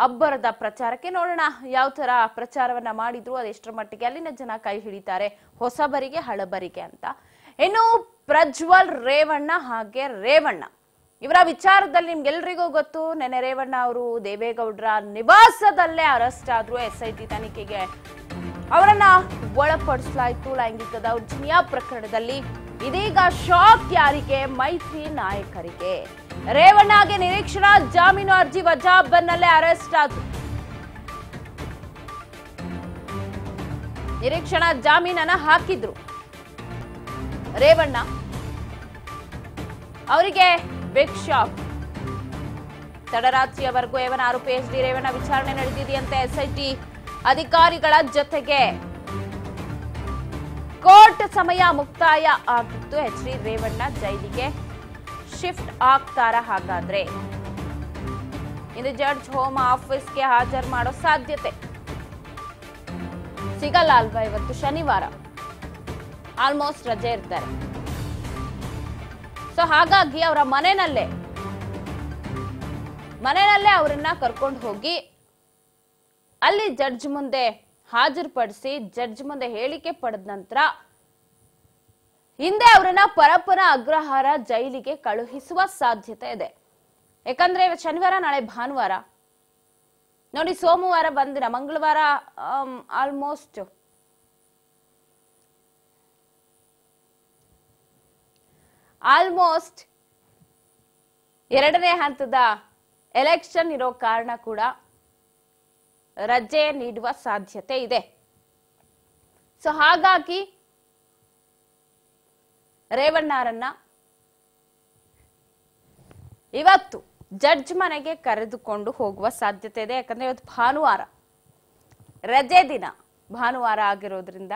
ಅಬ್ಬರದ ಪ್ರಚಾರಕ್ಕೆ ನೋಡೋಣ ಯಾವ ತರ ಪ್ರಚಾರವನ್ನ ಮಾಡಿದ್ರು ಅದೆಷ್ಟರ ಮಟ್ಟಿಗೆ ಅಲ್ಲಿನ ಜನ ಕೈ ಹಿಡಿತಾರೆ ಹೊಸಬರಿಗೆ ಹಳಬರಿಗೆ ಅಂತ ಇನ್ನು ಪ್ರಜ್ವಲ್ ರೇವಣ್ಣ ಹಾಗೆ ರೇವಣ್ಣ ಇವರ ವಿಚಾರದಲ್ಲಿ ನಿಮ್ಗೆಲ್ರಿಗೂ ಗೊತ್ತು ನೆನೆ ರೇವಣ್ಣ ಅವರು ದೇವೇಗೌಡರ ನಿವಾಸದಲ್ಲೇ ಅರೆಸ್ಟ್ ಆದ್ರು ಎಸ್ ಐ ಟಿ ತನಿಖೆಗೆ ಅವರನ್ನ ಒಳಪಡಿಸಲಾಯಿತು ಲೈಂಗಿಕ ದೌರ್ಜನ್ಯ ಪ್ರಕರಣದಲ್ಲಿ ಇದೀಗ ಶಾಕ್ ಯಾರಿಗೆ ಮೈತ್ರಿ ನಾಯಕರಿಗೆ ರೇವಣ್ಣಗೆ ನಿರೀಕ್ಷಣಾ ಜಾಮೀನು ಅರ್ಜಿ ವಜಾ ಬೆನ್ನಲ್ಲೇ ಅರೆಸ್ಟ್ ಆದ್ರು ನಿರೀಕ್ಷಣಾ ಜಾಮೀನನ್ನ ಹಾಕಿದ್ರು ರೇವಣ್ಣ ಅವರಿಗೆ ಬಿಗ್ ಶಾಕ್ ತಡರಾತ್ರಿಯವರೆಗೂ ಏವನ್ ಆರೋಪಿ ಎಚ್ ಡಿ ರೇವಣ್ಣ ವಿಚಾರಣೆ ನಡೆದಿದೆಯಂತೆ ಎಸ್ಐಟಿ ಅಧಿಕಾರಿಗಳ ಜೊತೆಗೆ ಕೋರ್ಟ್ ಸಮಯ ಮುಕ್ತಾಯ ಆಗಿತ್ತು ಎಚ್ ಡಿ ರೇವಣ್ಣ ಜೈಲಿಗೆ ಶಿಫ್ಟ್ ಆಗ್ತಾರ ಹಾಗಾದ್ರೆ ಇಂದು ಜಡ್ಜ್ ಹೋಮ್ ಆಫೀಸ್ಗೆ ಹಾಜರು ಮಾಡೋ ಸಾಧ್ಯತೆ ಸಿಗಲ್ಲ ಅಲ್ವಾ ಇವತ್ತು ಶನಿವಾರ ಆಲ್ಮೋಸ್ಟ್ ರಜೆ ಇರ್ತಾರೆ ಸೊ ಹಾಗಾಗಿ ಅವರ ಮನೆಯಲ್ಲೇ ಮನೆಯಲ್ಲೇ ಅವರನ್ನ ಕರ್ಕೊಂಡು ಹೋಗಿ ಅಲ್ಲಿ ಜಡ್ಜ್ ಮುಂದೆ ಹಾಜರುಪಡಿಸಿ ಜಡ್ಜ್ ಮುಂದೆ ಹೇಳಿಕೆ ಪಡೆದ ನಂತರ ಹಿಂದೆ ಅವರನ್ನ ಪರಪ್ಪನ ಅಗ್ರಹಾರ ಜೈಲಿಗೆ ಕಳುಹಿಸುವ ಸಾಧ್ಯತೆ ಇದೆ ಯಾಕಂದ್ರೆ ಇವತ್ತು ಶನಿವಾರ ನಾಳೆ ಭಾನುವಾರ ನೋಡಿ ಸೋಮವಾರ ಬಂದಿರ ಮಂಗಳವಾರ ಆಲ್ಮೋಸ್ಟ್ ಆಲ್ಮೋಸ್ಟ್ ಎರಡನೇ ಹಂತದ ಎಲೆಕ್ಷನ್ ಇರೋ ಕಾರಣ ಕೂಡ ರಜೆ ನೀಡುವ ಸಾಧ್ಯತೆ ಇದೆ ಸೊ ಹಾಗಾಗಿ ರೇವಣ್ಣರನ್ನ ಇವತ್ತು ಜಡ್ಜ್ ಮನೆಗೆ ಕರೆದುಕೊಂಡು ಹೋಗುವ ಸಾಧ್ಯತೆ ಇದೆ ಯಾಕಂದ್ರೆ ಇವತ್ತು ಭಾನುವಾರ ರಜೆ ದಿನ ಭಾನುವಾರ ಆಗಿರೋದ್ರಿಂದ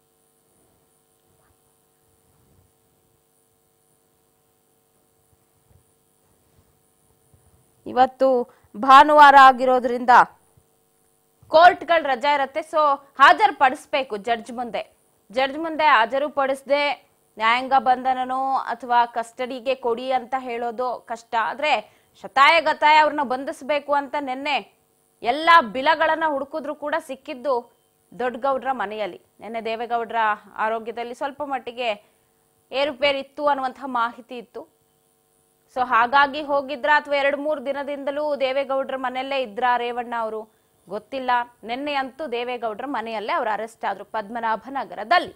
ಇವತ್ತು ಭಾನುವಾರ ಆಗಿರೋದ್ರಿಂದ ಕೋರ್ಟ್ಗಳ ರಜಾ ಇರುತ್ತೆ ಸೊ ಹಾಜರು ಪಡಿಸ್ಬೇಕು ಜಡ್ಜ್ ಮುಂದೆ ಜಡ್ಜ್ ಮುಂದೆ ಹಾಜರು ಪಡಿಸದೆ ನ್ಯಾಯಾಂಗ ಬಂಧನನೋ ಅಥವಾ ಕಸ್ಟಡಿಗೆ ಕೊಡಿ ಅಂತ ಹೇಳೋದು ಕಷ್ಟ ಆದ್ರೆ ಶತಾಯ ಗತಾಯ ಅವ್ರನ್ನ ಬಂಧಿಸ್ಬೇಕು ಅಂತ ನಿನ್ನೆ ಎಲ್ಲಾ ಬಿಲಗಳನ್ನ ಹುಡುಕಿದ್ರು ಕೂಡ ಸಿಕ್ಕಿದ್ದು ದೊಡ್ಡಗೌಡ್ರ ಮನೆಯಲ್ಲಿ ನಿನ್ನೆ ದೇವೇಗೌಡರ ಆರೋಗ್ಯದಲ್ಲಿ ಸ್ವಲ್ಪ ಮಟ್ಟಿಗೆ ಏರುಪೇರಿತ್ತು ಅನ್ನುವಂತಹ ಮಾಹಿತಿ ಇತ್ತು ಸೊ ಹಾಗಾಗಿ ಹೋಗಿದ್ರ ಅಥವಾ ಎರಡು ಮೂರು ದಿನದಿಂದಲೂ ದೇವೇಗೌಡರ ಮನೆಯಲ್ಲೇ ಇದ್ರ ರೇವಣ್ಣ ಅವರು ಗೊತ್ತಿಲ್ಲ ನಿನ್ನೆ ಅಂತೂ ದೇವೇಗೌಡರ ಮನೆಯಲ್ಲೇ ಅವರು ಅರೆಸ್ಟ್ ಆದ್ರು ಪದ್ಮನಾಭ ನಗರದಲ್ಲಿ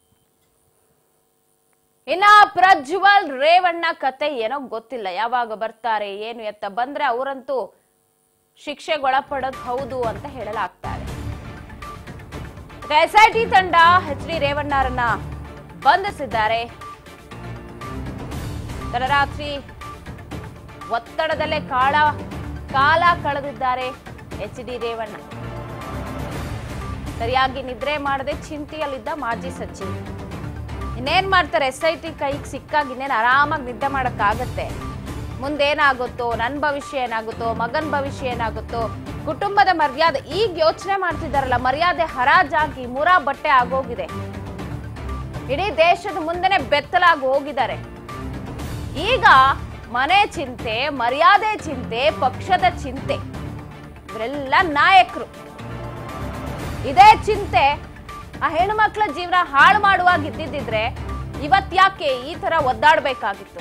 ಇನ್ನ ಪ್ರಜ್ವಲ್ ರೇವಣ್ಣ ಕತೆ ಏನೋ ಗೊತ್ತಿಲ್ಲ ಯಾವಾಗ ಬರ್ತಾರೆ ಏನು ಎತ್ತ ಬಂದ್ರೆ ಅವರಂತೂ ಶಿಕ್ಷೆಗೊಳಪಡೋದು ಹೌದು ಅಂತ ಹೇಳಲಾಗ್ತಾ ಇದೆ ಎಸ್ಐಟಿ ತಂಡ ಎಚ್ ಡಿ ರೇವಣ್ಣರನ್ನ ಬಂಧಿಸಿದ್ದಾರೆ ತಡರಾತ್ರಿ ಒತ್ತಡದಲ್ಲೇ ಕಾಳ ಕಾಲ ಕಳೆದಿದ್ದಾರೆ ಎಚ್ ಡಿ ರೇವಣ್ಣ ಸರಿಯಾಗಿ ನಿದ್ರೆ ಮಾಡದೆ ಚಿಂತೆಯಲ್ಲಿದ್ದ ಮಾಜಿ ಸಚಿವ ಇನ್ನೇನ್ ಮಾಡ್ತಾರೆ ಎಸ್ ಐ ಟಿ ಕೈಗೆ ಸಿಕ್ಕಾಗ ಇನ್ನೇನು ಆರಾಮಾಗಿ ನಿದ್ದೆ ಮಾಡಕ್ಕಾಗತ್ತೆ ಮುಂದೇನಾಗುತ್ತೋ ನನ್ನ ಭವಿಷ್ಯ ಏನಾಗುತ್ತೋ ಮಗನ ಭವಿಷ್ಯ ಏನಾಗುತ್ತೋ ಕುಟುಂಬದ ಮರ್ಯಾದೆ ಈಗ ಯೋಚನೆ ಮಾಡ್ತಿದ್ದಾರಲ್ಲ ಮರ್ಯಾದೆ ಹರಾಜಾಗಿ ಮುರಾ ಬಟ್ಟೆ ಆಗೋಗಿದೆ ಇಡೀ ದೇಶದ ಮುಂದೆನೆ ಬೆತ್ತಲಾಗಿ ಹೋಗಿದ್ದಾರೆ ಈಗ ಮನೆ ಚಿಂತೆ ಮರ್ಯಾದೆ ಚಿಂತೆ ಪಕ್ಷದ ಚಿಂತೆ ಇವರೆಲ್ಲ ನಾಯಕರು ಇದೇ ಚಿಂತೆ ಆ ಹೆಣ್ಣು ಮಕ್ಕಳ ಜೀವನ ಹಾಳು ಮಾಡುವಾಗ ಇದ್ದಿದ್ದಿದ್ರೆ ಇವತ್ ಯಾಕೆ ಈ ತರ ಒದ್ದಾಡ್ಬೇಕಾಗಿತ್ತು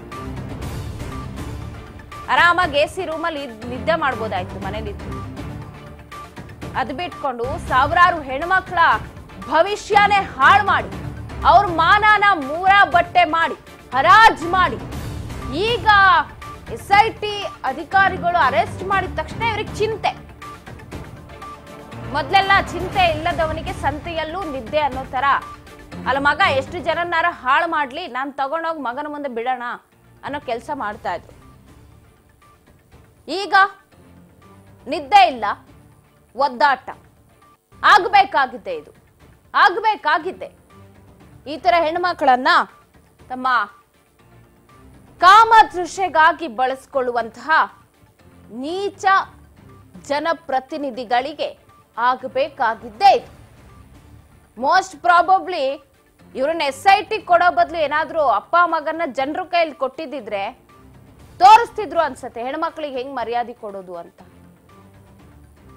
ಆರಾಮಾಗಿ ಎ ಸಿ ರೂಮಲ್ಲಿ ನಿದ್ದೆ ಮಾಡ್ಬೋದಾಯ್ತು ಮನೇಲಿದ್ದು ಅದ್ ಬಿಟ್ಕೊಂಡು ಸಾವಿರಾರು ಹೆಣ್ಮಕ್ಳ ಭವಿಷ್ಯನೇ ಹಾಳು ಮಾಡಿ ಅವ್ರ ಮಾನನ ಮೂರ ಬಟ್ಟೆ ಮಾಡಿ ಹರಾಜ್ ಮಾಡಿ ಈಗ ಎಸ್ ಐ ಟಿ ಅಧಿಕಾರಿಗಳು ಅರೆಸ್ಟ್ ಮಾಡಿದ ತಕ್ಷಣ ಇವ್ರಿಗೆ ಚಿಂತೆ ಮೊದ್ಲೆಲ್ಲ ಚಿಂತೆ ಇಲ್ಲದವನಿಗೆ ಸಂತೆಯಲ್ಲೂ ನಿದ್ದೆ ಅನ್ನೋ ತರ ಅಲ್ಲ ಮಗ ಎಷ್ಟು ಜನನಾರ ಹಾಳು ಮಾಡ್ಲಿ ನಾನು ತಗೊಂಡೋಗಿ ಮಗನ ಮುಂದೆ ಬಿಡೋಣ ಅನ್ನೋ ಕೆಲಸ ಮಾಡ್ತಾ ಇದ್ರು ಈಗ ನಿದ್ದೆ ಇಲ್ಲ ಒದ್ದಾಟ ಆಗ್ಬೇಕಾಗಿದ್ದೆ ಇದು ಆಗ್ಬೇಕಾಗಿದ್ದೆ ಈ ತರ ಹೆಣ್ಮಕ್ಳನ್ನ ತಮ್ಮ ಕಾಮದೃಶ್ಯಗಾಗಿ ಬಳಸ್ಕೊಳ್ಳುವಂತಹ ನೀಚ ಜನಪ್ರತಿನಿಧಿಗಳಿಗೆ ಆಗಬೇಕಾಗಿದ್ದೇ ಇದು ಮೋಸ್ಟ್ ಪ್ರಾಬಬ್ಲಿ ಇವ್ರನ್ನ ಎಸ್ ಐ ಟಿ ಕೊಡೋ ಬದಲು ಏನಾದ್ರೂ ಅಪ್ಪ ಮಗನ ಜನರ ಕೈಯಲ್ಲಿ ಕೊಟ್ಟಿದ್ದಿದ್ರೆ ತೋರಿಸ್ತಿದ್ರು ಅನ್ಸತ್ತೆ ಹೆಣ್ಮಕ್ಳಿಗೆ ಹೆಂಗ್ ಮರ್ಯಾದೆ ಕೊಡೋದು ಅಂತ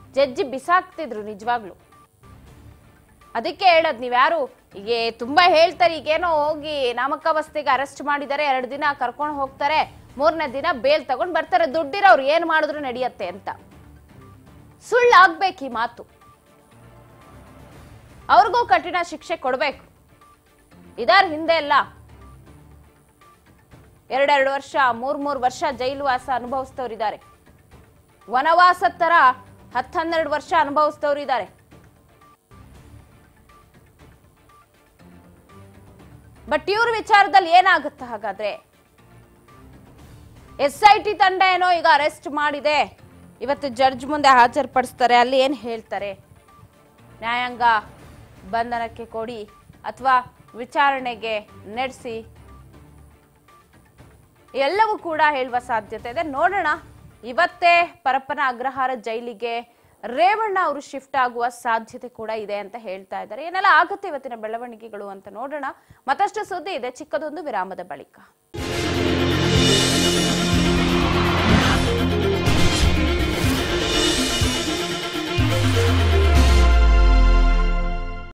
ಜಡ್ಜಿ ಬಿಸಾಕ್ತಿದ್ರು ನಿಜವಾಗ್ಲು ಅದಕ್ಕೆ ಹೇಳದ್ ನೀವ್ಯಾರು ಈಗ ತುಂಬಾ ಹೇಳ್ತಾರೆ ಈಗೇನೋ ಹೋಗಿ ನಾಮಕಾವಸ್ಥೆಗೆ ಅರೆಸ್ಟ್ ಮಾಡಿದ್ದಾರೆ ಎರಡು ದಿನ ಕರ್ಕೊಂಡು ಹೋಗ್ತಾರೆ ಮೂರನೇ ದಿನ ಬೇಲ್ ತಗೊಂಡ್ ಬರ್ತಾರೆ ದುಡ್ಡಿರೋರು ಏನ್ ಮಾಡಿದ್ರು ನಡೆಯತ್ತೆ ಅಂತ ಸುಳ್ಳು ಆಗ್ಬೇಕು ಈ ಮಾತು ಅವ್ರಿಗೂ ಕಠಿಣ ಶಿಕ್ಷೆ ಕೊಡ್ಬೇಕು ಇದಾರ ಹಿಂದೆ ಎಲ್ಲ ಎರಡೆರಡು ವರ್ಷ ಮೂರ್ ಮೂರ್ ವರ್ಷ ಜೈಲು ವಾಸ ಅನುಭವಿಸ್ತವ್ರಿದ್ದಾರೆ ವನವಾಸದ ತರ ಹತ್ತನ್ನೆರಡು ವರ್ಷ ಅನುಭವಿಸ್ತವ್ರಿದ್ದಾರೆ ಬಟ್ ಇವ್ರ ವಿಚಾರದಲ್ಲಿ ಏನಾಗುತ್ತೆ ಹಾಗಾದ್ರೆ ಎಸ್ ಐ ಟಿ ತಂಡ ಏನೋ ಈಗ ಅರೆಸ್ಟ್ ಮಾಡಿದೆ ಇವತ್ತು ಜಡ್ಜ್ ಮುಂದೆ ಹಾಜರುಪಡಿಸ್ತಾರೆ ಅಲ್ಲಿ ಏನ್ ಹೇಳ್ತಾರೆ ನ್ಯಾಯಾಂಗ ಬಂಧನಕ್ಕೆ ಕೊಡಿ ಅಥವಾ ವಿಚಾರಣೆಗೆ ನಡೆಸಿ ಎಲ್ಲವೂ ಕೂಡ ಹೇಳುವ ಸಾಧ್ಯತೆ ಇದೆ ನೋಡೋಣ ಇವತ್ತೇ ಪರಪ್ಪನ ಅಗ್ರಹಾರ ಜೈಲಿಗೆ ರೇವಣ್ಣ ಅವರು ಶಿಫ್ಟ್ ಆಗುವ ಸಾಧ್ಯತೆ ಕೂಡ ಇದೆ ಅಂತ ಹೇಳ್ತಾ ಇದ್ದಾರೆ ಏನೆಲ್ಲ ಆಗುತ್ತೆ ಇವತ್ತಿನ ಬೆಳವಣಿಗೆಗಳು ಅಂತ ನೋಡೋಣ ಮತ್ತಷ್ಟು ಸುದ್ದಿ ಇದೆ ಚಿಕ್ಕದೊಂದು ವಿರಾಮದ ಬಳಿಕ